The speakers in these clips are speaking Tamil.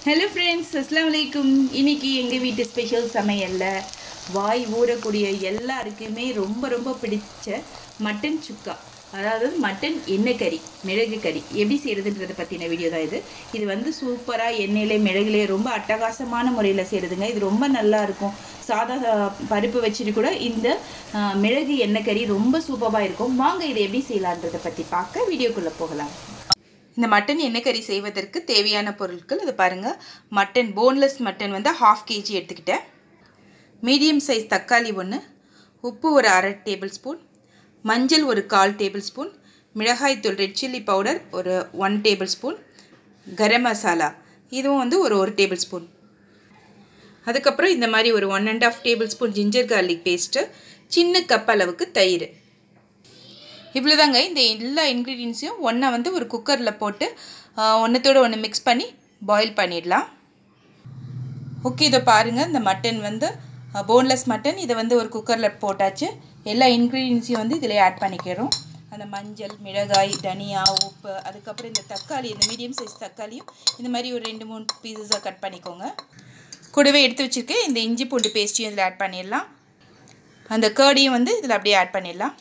ஹலோ ஃப்ரெண்ட்ஸ் அஸ்லாம் வலைக்கும் இன்னைக்கு எங்கள் வீட்டு ஸ்பெஷல் சமையலில் வாய் ஊறக்கூடிய எல்லாருக்குமே ரொம்ப ரொம்ப பிடிச்ச மட்டன் சுக்கா அதாவது மட்டன் எண்ணெய் கறி மிளகு கறி எப்படி செய்கிறதுன்றதை பற்றின வீடியோ தான் இது இது வந்து சூப்பராக எண்ணெயிலே மிளகுலே ரொம்ப அட்டகாசமான முறையில் செய்கிறதுங்க இது ரொம்ப நல்லா இருக்கும் சாதா அஹ், பருப்பு வச்சுட்டு கூட இந்த அஹ், மிளகு எண்ணெய் கறி ரொம்ப சூப்பராக இருக்கும் வாங்க இதை எப்படி செய்யலான்றதை பற்றி பார்க்க வீடியோக்குள்ளே போகலாம் இந்த மட்டன் எண்ணெய் கறி செய்வதற்கு தேவையான பொருட்கள் இது பாருங்கள் மட்டன் போன்லெஸ் மட்டன் வந்து ஹாஃப் கேஜி எடுத்துக்கிட்டேன் மீடியம் சைஸ் தக்காளி ஒன்று உப்பு ஒரு அரை டேபிள் ஸ்பூன் மஞ்சள் ஒரு கால் டேபிள் ஸ்பூன் மிளகாய்த்தூள் ரெட் சில்லி பவுடர் ஒரு one table spoon garam masala இதுவும் வந்து ஒரு ஒரு டேபிள் ஸ்பூன் அதுக்கப்புறம் இந்த மாதிரி ஒரு one and half table spoon ginger garlic paste சின்ன கப் அளவுக்கு தயிர் இவ்வளோதாங்க இந்த எல்லா இன்க்ரீடியன்ஸையும் ஒன்றா வந்து ஒரு குக்கரில் போட்டு ஒன்றத்தோட ஒன்று மிக்ஸ் பண்ணி பாயில் பண்ணிடலாம் ஓகே இதை பாருங்கள் இந்த மட்டன் வந்து போன்லெஸ் மட்டன் இதை வந்து ஒரு குக்கரில் போட்டாச்சு எல்லா இன்க்ரீடியன்ஸையும் வந்து இதில் ஆட் பண்ணிக்கிறோம் அந்த மஞ்சள் மிளகாய் தனியா உப்பு அதுக்கப்புறம் இந்த தக்காளி இந்த மீடியம் சைஸ் தக்காளியும் இந்த மாதிரி ஒரு ரெண்டு மூணு பீசஸாக கட் பண்ணிக்கோங்க கூடவே எடுத்து வச்சுருக்கேன் இந்த இஞ்சி பூண்டு பேஸ்ட்டையும் இதில் ஆட் பண்ணிடலாம் அந்த கேர்டையும் வந்து இதில் அப்படியே ஆட் பண்ணிடலாம்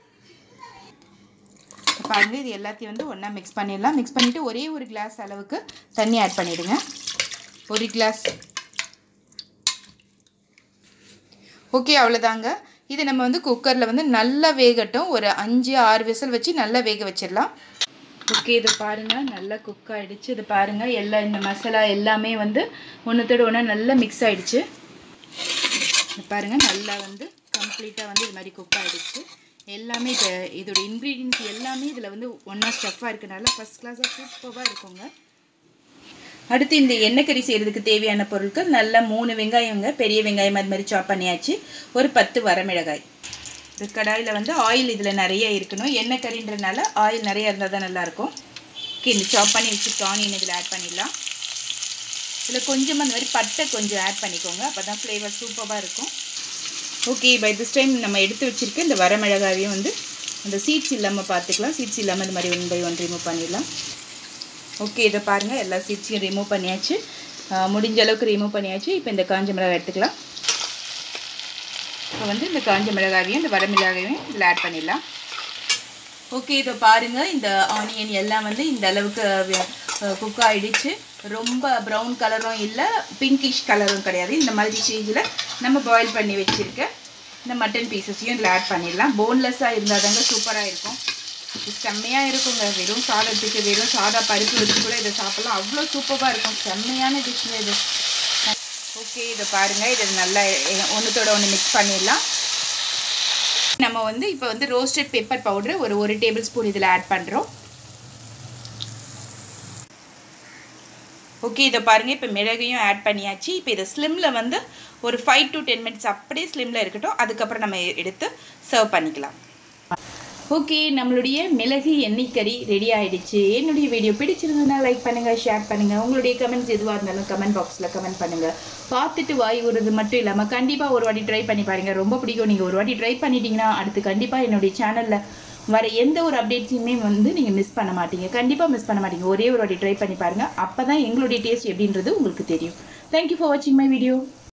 இப்போ பாருங்கள் இது எல்லாத்தையும் வந்து ஒன்றா மிக்ஸ் பண்ணிடலாம் மிக்ஸ் பண்ணிவிட்டு ஒரே ஒரு கிளாஸ் அளவுக்கு தண்ணி ஆட் பண்ணிவிடுங்க ஒரு கிளாஸ் ஓகே அவ்வளோதாங்க இது நம்ம வந்து குக்கரில் வந்து நல்லா வேகட்டும் ஒரு அஞ்சு ஆறு விசில் வச்சு நல்லா வேக வச்சிடலாம் ஓகே இது பாருங்கள் நல்லா குக் ஆகிடுச்சு இது பாருங்கள் எல்லா இந்த மசாலா எல்லாமே வந்து ஒன்றுத்தோட ஒன்றா நல்லா மிக்ஸ் ஆகிடுச்சு பாருங்கள் நல்லா வந்து கம்ப்ளீட்டாக வந்து இது மாதிரி குக் ஆகிடுச்சு எல்லாமே இப்போ இதோட இன்க்ரீடியன்ஸ் எல்லாமே இதில் வந்து ஒன்றா ஸ்டஃப்பாக இருக்கனால ஃபஸ்ட் கிளாஸாக சூப்பராக இருக்குங்க அடுத்து இந்த எண்ணெய் கறி செய்கிறதுக்கு தேவையான பொருட்கள் நல்லா மூணு வெங்காயங்க பெரிய வெங்காயம் அது மாதிரி சாப் பண்ணியாச்சு ஒரு பத்து வரமிளகாய் இந்த கடாயில் வந்து ஆயில் இதில் நிறைய இருக்கணும் எண்ணெய் கறின்றனால ஆயில் நிறைய இருந்தால் தான் நல்லாயிருக்கும் ஓகே இந்த சாப் பண்ணி வச்சுட்டு ஆனியன் இதில் ஆட் பண்ணிடலாம் இதில் கொஞ்சமாக இந்த மாதிரி பட்டை கொஞ்சம் ஆட் பண்ணிக்கோங்க அப்போ தான் ஃப்ளேவர் சூப்பராக இருக்கும் ஓகே பை திஸ் டைம் நம்ம எடுத்து வச்சுருக்க இந்த வரமிளகாவையும் வந்து அந்த சீட்ஸ் இல்லாமல் பார்த்துக்கலாம் சீட்ஸ் இல்லாமல் இந்த மாதிரி ஒன் பை ஒன் ரிமூவ் பண்ணிடலாம் ஓகே இதை பாருங்கள் எல்லா சீட்ஸையும் ரிமூவ் பண்ணியாச்சு ஆஹ் முடிஞ்ச அளவுக்கு ரிமூவ் பண்ணியாச்சு இப்போ இந்த காஞ்ச மிளகாய் எடுத்துக்கலாம் இப்போ வந்து இந்த காஞ்ச மிளகாவையும் இந்த வரமிளகாவையும் இதில் ஆட் பண்ணிடலாம் ஓகே இதை பாருங்கள் இந்த ஆனியன் எல்லாம் வந்து இந்த அளவுக்கு குக் ஆகிடுச்சு ரொம்ப ப்ரௌன் கலரும் இல்லை பிங்கிஷ் கலரும் கிடையாது இந்த மாதிரி ஸ்டேஜில் நம்ம பாயில் பண்ணி வச்சுருக்க இந்த மட்டன் பீசஸையும் இதில் ஆட் பண்ணிடலாம் போன்லெஸ்ஸாக இருந்தால் தாங்க சூப்பராக இருக்கும் இது செம்மையாக இருக்குங்க வெறும் சாதத்துக்கு வெறும் சாதா பருப்பு வச்சு கூட இதை சாப்பிட்லாம் அவ்வளோ சூப்பராக இருக்கும் செம்மையான டிஷ்ஷுங்க இது ஓகே இதை பாருங்கள் இதை நல்லா ஒன்றுத்தோட ஒன்று மிக்ஸ் பண்ணிடலாம் நம்ம வந்து இப்போ வந்து ரோஸ்டட் பெப்பர் பவுடர் ஒரு ஒரு டேபிள் ஸ்பூன் இதில் ஆட் பண்ணுறோம் ஓகே இதை பாருங்கள் இப்போ மிளகையும் ஆட் பண்ணியாச்சு இப்போ இதை ஸ்லிம்மில் வந்து ஒரு ஃபைவ் டு டென் மினிட்ஸ் அப்படியே ஸ்லிம்மில் இருக்கட்டும் அதுக்கப்புறம் நம்ம எடுத்து சர்வ் பண்ணிக்கலாம் ஓகே நம்மளுடைய மிளகு எண்ணெய் கறி ரெடி ஆயிடுச்சு என்னுடைய வீடியோ பிடிச்சிருந்ததுன்னா லைக் பண்ணுங்கள் ஷேர் பண்ணுங்கள் உங்களுடைய கமெண்ட்ஸ் எதுவாக இருந்தாலும் கமெண்ட் பாக்ஸில் கமெண்ட் பண்ணுங்கள் பார்த்துட்டு வாய் விடுறது மட்டும் இல்லாமல் கண்டிப்பாக ஒரு வாட்டி ட்ரை பண்ணி பாருங்கள் ரொம்ப பிடிக்கும் நீங்கள் ஒரு வாட்டி ட்ரை பண்ணிட்டீங்கன்னா அடுத்து கண்டிப்பாக என்னுடைய சேனலில் வர எந்த ஒரு அப்டேட்ஸையுமே வந்து நீங்கள் மிஸ் பண்ண மாட்டீங்க கண்டிப்பாக மிஸ் பண்ண மாட்டீங்க ஒரே ஒரு வாட்டி ட்ரை பண்ணி பாருங்கள் அப்போ தான் எங்களுடைய டேஸ்ட் எப்படின்றது உங்களுக்கு தெரியும் தேங்க்யூ ஃபார் வாட்சிங் மை வீடியோ